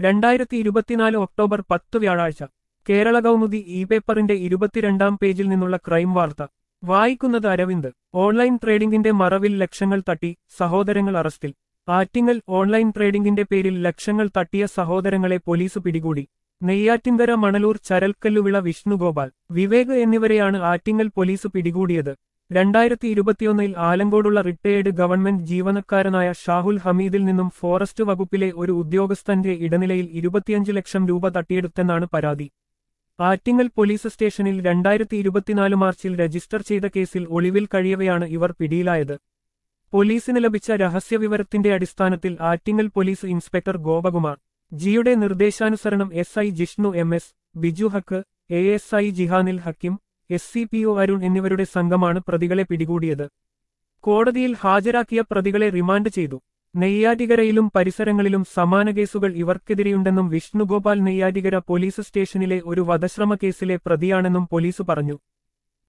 രണ്ടായിരത്തി ഇരുപത്തിനാല് ഒക്ടോബർ പത്ത് വ്യാഴാഴ്ച കേരള കൗമുദി ഇ പേപ്പറിന്റെ ഇരുപത്തിരണ്ടാം പേജിൽ നിന്നുള്ള ക്രൈം വാർത്ത വായിക്കുന്നത് അരവിന്ദ് ഓൺലൈൻ ട്രേഡിംഗിന്റെ മറവിൽ ലക്ഷങ്ങൾ തട്ടി സഹോദരങ്ങൾ അറസ്റ്റിൽ ആറ്റിങ്ങൽ ഓൺലൈൻ ട്രേഡിംഗിന്റെ പേരിൽ ലക്ഷങ്ങൾ തട്ടിയ സഹോദരങ്ങളെ പോലീസ് പിടികൂടി നെയ്യാറ്റിൻകര മണലൂർ ചരൽക്കല്ലുവിള വിഷ്ണുഗോപാൽ വിവേക് എന്നിവരെയാണ് ആറ്റിങ്ങൽ പോലീസ് പിടികൂടിയത് രണ്ടായിരത്തി ഇരുപത്തിയൊന്നിൽ ആലങ്കോടുള്ള റിട്ടയേർഡ് ഗവൺമെന്റ് ജീവനക്കാരനായ ഷാഹുൽ ഹമീദിൽ നിന്നും ഫോറസ്റ്റ് വകുപ്പിലെ ഒരു ഉദ്യോഗസ്ഥന്റെ ഇടനിലയിൽ ഇരുപത്തിയഞ്ച് ലക്ഷം രൂപ തട്ടിയെടുത്തെന്നാണ് പരാതി ആറ്റിങ്ങൽ പോലീസ് സ്റ്റേഷനിൽ രണ്ടായിരത്തി ഇരുപത്തിനാല് മാർച്ചിൽ രജിസ്റ്റർ ചെയ്ത കേസിൽ ഒളിവിൽ കഴിയവെയാണ് ഇവർ പിടിയിലായത് പോലീസിന് ലഭിച്ച രഹസ്യവിവരത്തിന്റെ അടിസ്ഥാനത്തിൽ ആറ്റിങ്ങൽ പോലീസ് ഇൻസ്പെക്ടർ ഗോപകുമാർ ജിയുടെ നിർദ്ദേശാനുസരണം S I Jishnu M S Biju Haq A S I ജിഹാനിൽ Hakim S C P O Arun എന്നിവരുടെ സംഘമാണ് പ്രതികളെ പിടികൂടിയത് കോടതിയിൽ ഹാജരാക്കിയ പ്രതികളെ റിമാൻഡ് ചെയ്തു നെയ്യാറ്റികരയിലും പരിസരങ്ങളിലും സമാന കേസുകൾ ഇവർക്കെതിരെയുണ്ടെന്നും വിഷ്ണുഗോപാൽ നെയ്യാറ്റികര പോലീസ് സ്റ്റേഷനിലെ ഒരു വധശ്രമ കേസിലെ പ്രതിയാണെന്നും പോലീസ് പറഞ്ഞു